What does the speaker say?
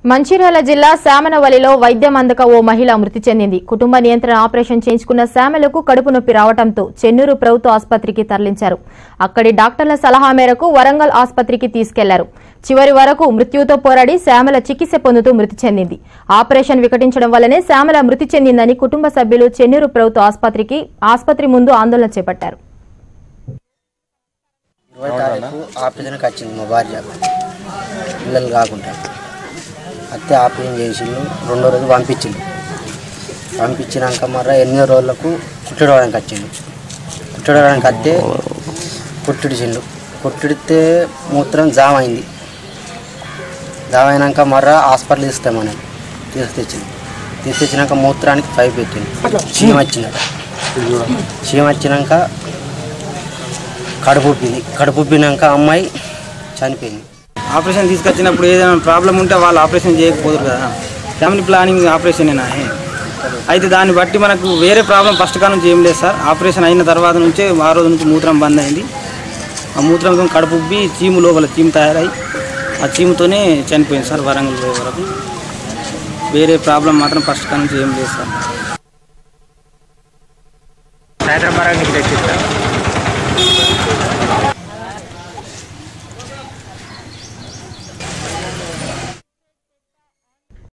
మంచిర్యాల జిల్లా శామనవలిలో వైద్యం అందక ఓ మహిళ మృతి చెందింది కుటుంబ నియంత్రణ ఆపరేషన్ చేయించుకున్న శామలకు కడుపు నొప్పి రావడంతో చెన్నూరు ప్రభుత్వ ఆసుపత్రికి తరలించారు అక్కడి డాక్టర్ల సలహా మేరకు వరంగల్ ఆసుపత్రికి తీసుకెళ్లారు చివరి వరకు మృత్యుతో పోరాడి శ్యామల చికిత్స పొందుతూ మృతి చెందింది ఆపరేషన్ వికటించడం వల్లనే శ్యామల మృతి చెందిందని కుటుంబ సభ్యులు చెన్నూరు ప్రభుత్వ ఆసుపత్రికి ఆసుపత్రి ముందు ఆందోళన చేపట్టారు ఇరవై తారీఖు ఆపరేషన్కి వచ్చింది మా భార్య పిల్లలు కాకుండా అత్తే ఆపరేషన్ చేసిండు రెండో రోజు పంపించిండు పంపించినాక మర్ర ఎనిమిదో రోజులకు కుట్టడానికి వచ్చిండు కుట్టడానికి వస్తే కుట్టిడిచిండు కుట్టిడితే మూత్రం జామ్ అయింది జామ్ అయినాక మర్ర హాస్పిటల్ తీస్తామని తీసుకొచ్చింది తీసుకొచ్చినాక మూత్రానికి పైప్ పెట్టింది చీమ వచ్చిందట చీమ వచ్చినాక కడుపు ఉబ్బింది కడుపు ఉబ్బినాక అమ్మాయి చనిపోయింది ఆపరేషన్ తీసుకొచ్చినప్పుడు ఏదైనా ప్రాబ్లం ఉంటే వాళ్ళు ఆపరేషన్ చేయకపోదురు కదా ఫ్యామిలీ ప్లానింగ్ ఆపరేషన్ అయితే దాన్ని బట్టి మనకు వేరే ప్రాబ్లం ఫస్ట్ కా నుంచి ఏం లేదు సార్ ఆపరేషన్ అయిన తర్వాత నుంచే ఆ రోజు నుంచి మూత్రం బంద్ అయింది ఆ మూత్రంతో కడుపు ఉబ్బి చీము లోపల చీము తయారై ఆ చీముతోనే చనిపోయింది సార్ వరంగల్ పోయే వరకు వేరే ప్రాబ్లం మాత్రం ఫస్ట్ కా నుంచి ఏం లేదు సార్